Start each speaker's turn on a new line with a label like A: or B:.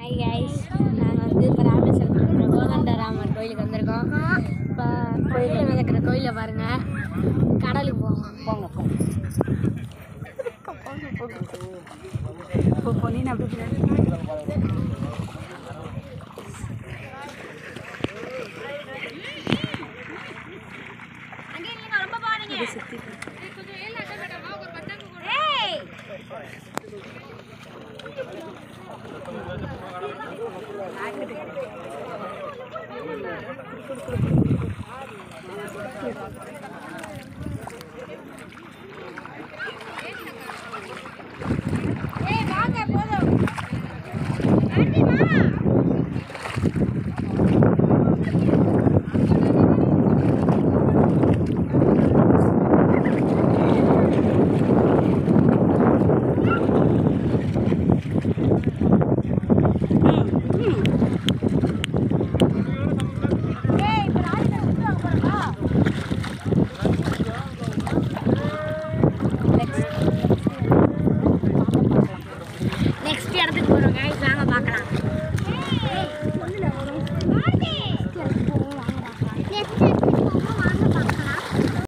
A: hi guys நாங்கள் வந்து இப்போ ராமேஸ்வரத்தில் இருக்கிற கோதண்ட ராமர் கோயிலுக்கு வந்திருக்கோம் இப்போ கோயிலில் இருக்கிற கோயிலை பாருங்கள் கடலுக்கு போவோம்
B: போங்க போங்க இப்போ பொன்னின் அப்படி சுற்றி
A: ஏய்